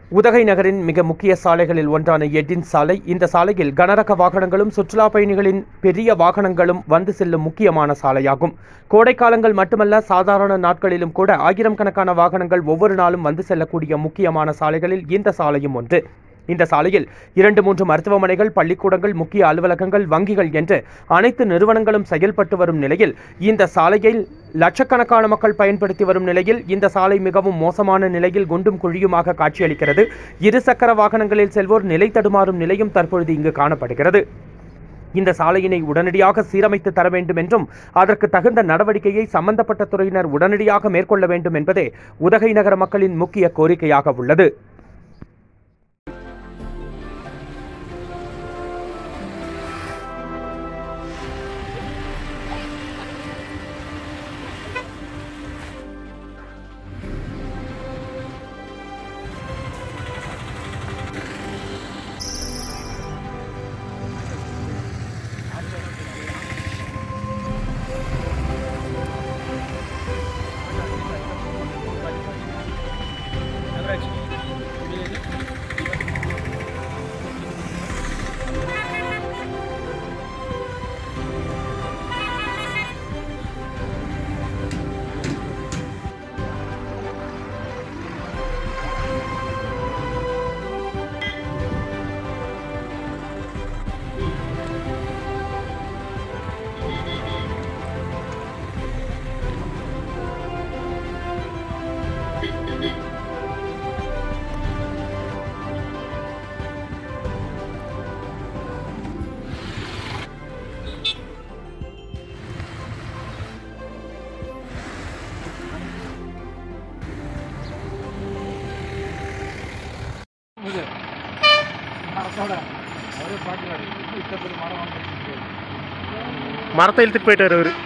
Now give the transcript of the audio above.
உதகை நகரின் மிக முக்கிய சாலைகளில் ஒன்றான எட்டின் சாலை இந்த சாலையில் கனரக வாகனங்களும் சுற்றுலா பயணிகளின் பெரிய வாகனங்களும் வந்து செல்லும் முக்கியமான சாலையாகும் கோடைக்காலங்கள் மட்டுமல்ல சாதாரண நாட்களிலும் கூட ஆயிரம் கணக்கான வாகனங்கள் ஒவ்வொரு நாளும் வந்து செல்லக்கூடிய முக்கியமான சாலைகளில் இந்த சாலையும் ஒன்று இந்த சாலையில் இரண்டு மூன்று மருத்துவமனைகள் பள்ளிக்கூடங்கள் முக்கிய அலுவலகங்கள் வங்கிகள் என்று அனைத்து நிறுவனங்களும் செயல்பட்டு வரும் நிலையில் இந்த சாலையில் லட்சக்கணக்கான மக்கள் பயன்படுத்தி வரும் நிலையில் இந்த சாலை மிகவும் மோசமான நிலையில் குண்டும் குழியுமாக காட்சியளிக்கிறது இருசக்கர வாகனங்களில் செல்வோர் நிலை தடுமாறும் நிலையும் தற்பொழுது இங்கு காணப்படுகிறது இந்த சாலையினை உடனடியாக சீரமைத்து தர வேண்டும் என்றும் அதற்கு தகுந்த நடவடிக்கையை சம்பந்தப்பட்ட துறையினர் உடனடியாக மேற்கொள்ள வேண்டும் என்பதே உதகை நகர மக்களின் முக்கிய கோரிக்கையாக உள்ளது இது மரத்தோட அவரே பார்க்குறாரு இத்தனை பெரிய மரம் வாங்க மரத்தை இழுத்துட்டு போயிட்டாரு அவரு